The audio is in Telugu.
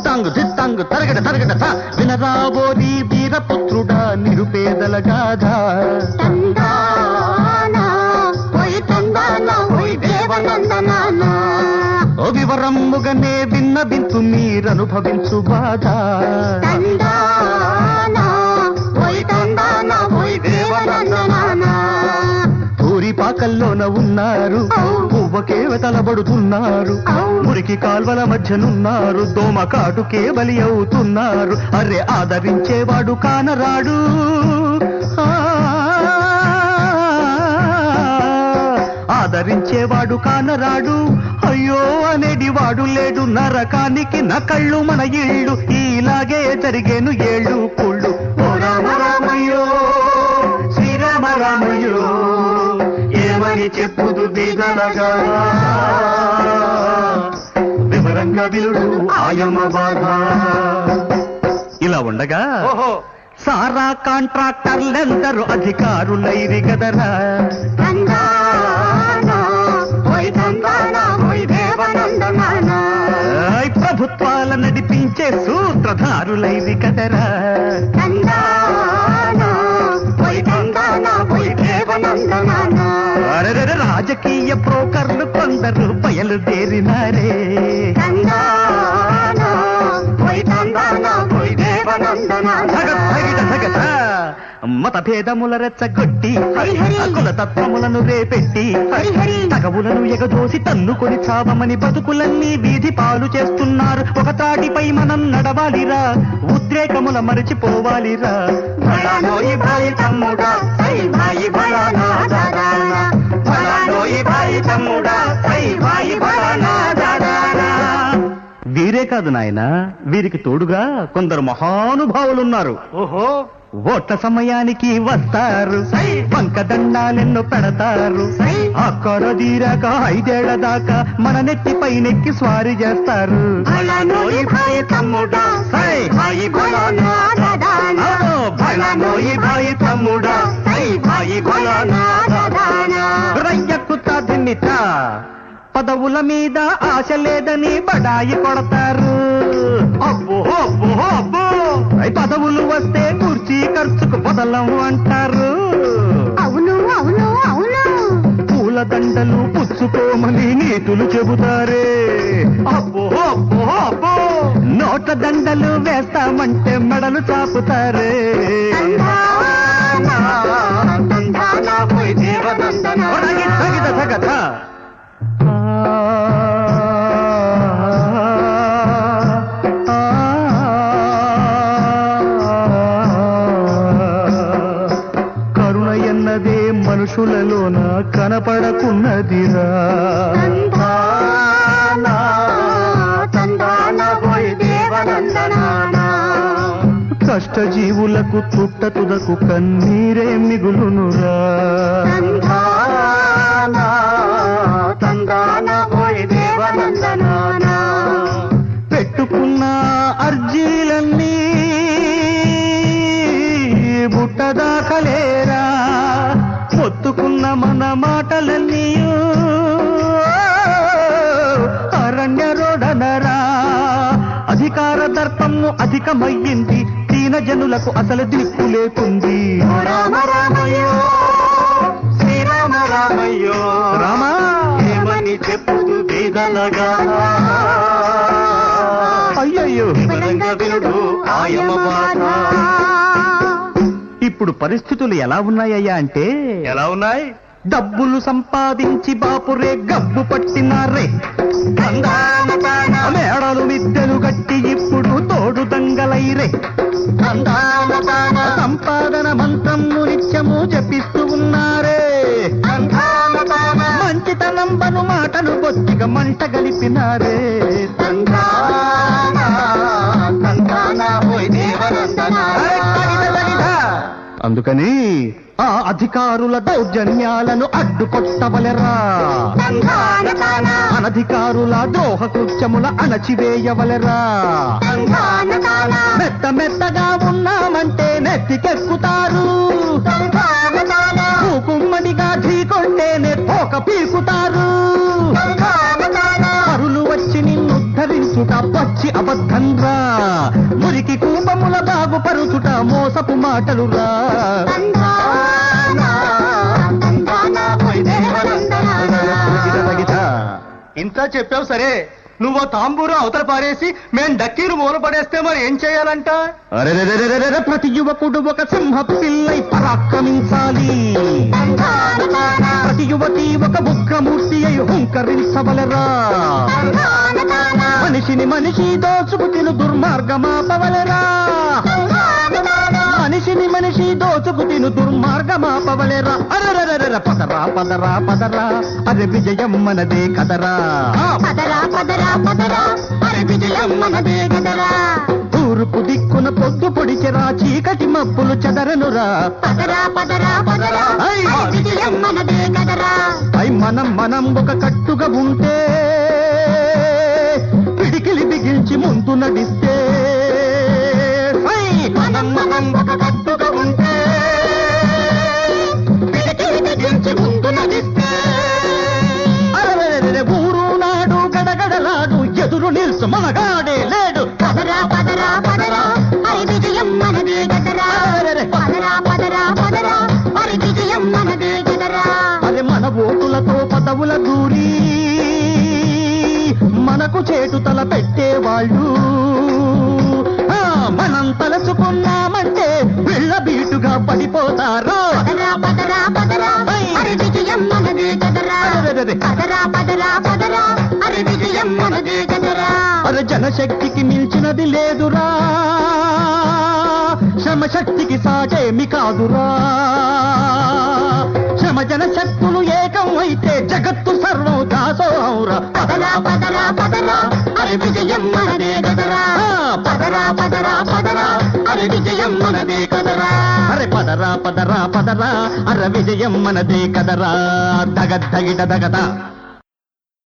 దిత్తాంగు దిత్తాంగు తరగడ తరగడ తా వినరాబోరి వీరపుత్రుడా నిరుపేదల గాథ తందానా ఓయ్ తందానా ఓయ్ దేవనందనానా ఓ వివరమ్ముగనే విన్న బింతు మీరనుభవించు బాధ తందానా ఓయ్ తందానా ఓయ్ దేవనందనానా ఊరి పాకల్లోన ఉన్నారు పువ్వకేవ తలబడుతున్నారు మురికి కాల్వల మధ్యనున్నారు దోమ కాటుకే బలి అవుతున్నారు అరే ఆదరించేవాడు కానరాడు ఆ, ఆదరించేవాడు కానరాడు అయ్యో అనేటి వాడు లేడు నరకానికి నకళ్ళు మన ఇళ్ళు ఇలాగే జరిగేను ఏళ్ళు పుళ్ళు ఓ రామ రామయ్యో శ్రీరామ రామయ్యో ఏమని చెప్పుదు బీదలగా వివరంగా విలుడు ఆయమ బాధ ఇలా ఉండగా సారా కాంట్రాక్టర్లందరూ అధికారులైరి గదరా తందానా ఓయ్ తందానా ఓయ్ దేవనందనానా ఆయ్ ప్రభుత్వాల నడిపించే సూత్రధారులైరి కదరా తందానా ఓయ్ తందానా ఓయ్ దేవనందనానా అరెరెరె రాజకీయ బ్రోకర్లు కొందరు బయలుదేరినారే తందానా ఓయ్ తందానా ఓయ్ దేవనందనానా ధగ ధగిట ధగట మత భేదముల రెచ్చగొట్టి హరి హరి. కుల తత్వములను రేపెట్టి హరి హరి. తగవులను ఎగదోసి తన్నుకొని చావమని బతుకులన్నీ వీధి పాలు చేస్తున్నారు ఒక తాటిపై మనం నడవాలిరా ఉద్రేకముల మరిచిపోవాలిరా భళానోయి భాయి తమ్ముడా సై భాయి భళానా దాదానా భళానోయి భాయి తమ్ముడా సై భాయి భళానా దాదానా వీరే కాదు నాయన వీరికి తోడుగా కొందరు మహానుభావులున్నారు ఓహో ఓట్ల సమయానికి వస్తారు సై. పంక దండాలెన్నో పెడతారు సై. అక్కర తీరాక ఐదేళ్ల దాకా మన నెత్తిపై నెక్కి స్వారీ చేస్తారు భళానోయి భాయి తమ్ముడా సై భాయి భళానా దాదానా ఆ, భళానోయి భాయి తమ్ముడా సై భాయి భళానా దాదానా రయ్యక్కుతా దిన్నిత పదవుల మీద ఆశ లేదని బడాయి కొడతారు అబ్బో అబ్బో అబ్బో ఐ పదవులు వస్తే కుర్చీ ఖర్చుకు బదలం అంటారు అవును అవును అవును పూల దండలు పుచ్చుకోమని నీతులు చెబుతారే అబ్బో అబ్బో అబ్బో నోట్ల దండలు వేస్తామంటే మెడలు చాపుతారే తందానా తందానా ఓయ్ దేవనందనా ఒరగి తగిద తగద. కరుణ ఎన్నదే మనుషులలోన కనపడకున్నదిరా తందానా తందానా ఓయ్ దేవనందనానా కష్టజీవులకు తుట్ట తుదకు కన్నీరే మిగులునురా తందానా తందానా ఓయ్ దేవనందనానా పెట్టుకున్న అర్జీలన్నీ బుట్టదాకలేరా పొత్తుకున్న మన మాటలన్నీ అరణ్య రోడనరా అధికార దర్పము అధికమయ్యింది దీన జనులకు అసలు దిక్కు లేకుంది రామ రామయ్యో శ్రీరామ రామయ్యో రామా ఏమని చెప్పుదు వేదనగా అయ్యయ్యో వివరంగా వినుడు ఆయమ బాధ ఇప్పుడు పరిస్థితులు ఎలా ఉన్నాయ్యా అంటే ఎలా ఉన్నాయి డబ్బులు సంపాదించి బాపురే గబ్బు పట్టినారే తందాన తాన మేడలు మిద్దెలు గట్టి ఇప్పుడు తోడు దంగలైరే తందాన తాన సంపాదన మంత్రము నిత్యము జపిస్తూ ఉన్నారే తందాన తాన మంచితనం బను మాటలు బొత్తిగా మంట గలిపినారే తందాన తందాన ఓయ్ దేవనందనా అరే, తగిద, తగిద. అందుకని ఆ అధికారుల దౌర్జన్యాలను అడ్డుకొట్టవలెరా తందాన తాన అనధికారుల ద్రోహ కృత్యముల అణచివేయవలెరా తందాన తాన మెత్త మెత్తగా ఉన్నామంటే నెత్తికెక్కుతారు తందాన తాన కుమ్మడిగా ఢీకొంటేనే తోక పీకుతారు తందాన తాన పరులు వచ్చి నిన్ను ఉద్ధరించు చేసుట పచ్చి అబద్ధంరా మురికి కూపముల బాగుపరుచుట మోసపు మాటలు రా ఇంత చెప్పావు సరే నువ్వు తాంబూరు అవతల పారేసి మేం డక్కీలు మూల పడేస్తే మరి ఏం చేయాలంట అరెరెరెరెరెరె, ప్రతి యువకుడు ఒక సింహ పిల్లై పరాక్రమించాలి ప్రతి యువతి ఒక ఉగ్రమూర్తి అయి హుంకరించవలరా మనిషిని మనిషి దోచుకు తిను దుర్మార్గమాపవలరా మనిషిని మనిషి దోచుకు తిను దుర్మార్గమాపవలరా అరరరర పదరా పదరా పదరా అరే విజయం మనదే కదరా పదరా పదరా పదరా అరే విజయం మనదే గదరా తూర్పు దిక్కున పొద్దు పొడిచెరా చీకటి మబ్బులు చెదరనురా పదరా పదరా పదరా ఐ! అరే విజయం మనదే గదరా అయి మనం మనం ఒక కట్టుగా ఉంటే పిడికిలి బిగించి ముందు నడిస్తే ఐ! మనం మనం ఒక కట్టుగా ఉంటే పిడికిలి బిగించి ముందు నడిస్తే అరెరెరెరె, ఊరు నాడు గడగడలాడు ఎదురు నిల్చు మనగాడే లేడు పదరా పదరా పదరా అరే విజయం మనదే గదరా అరెరెరె. పదరా పదరా పదరా అరే విజయం మనదే గదరా అరే మన ఓటులతో పదవుల దూరి మనకు చేటు తల పెట్టేవాళ్ళు ఆ, మనం తలచుకున్నామంటే వెళ్ళ బీటుగా పడిపోతారు పదరా పదరా పదరా ఐ! అరే విజయం మనదే గదరా అరెరెరెరె. పదరా పదరా పదరా అరే విజయం మనదే గదరా అరే జనశక్తికి మించినది లేదురా శ్రమశక్తికి సాటేమి కాదురా శ్రమ జనశక్తులు ఏకం అయితే జగత్తు సర్వం దాసోహంరా పదరా పదరా పదరా అరే విజయం మనదే గదరా పదరా పదరా పదరా అరే విజయం మనదే కదరా అరే పదరా పదరా పదరా అర విజయం మనదే కదరా దగ దగిట దగద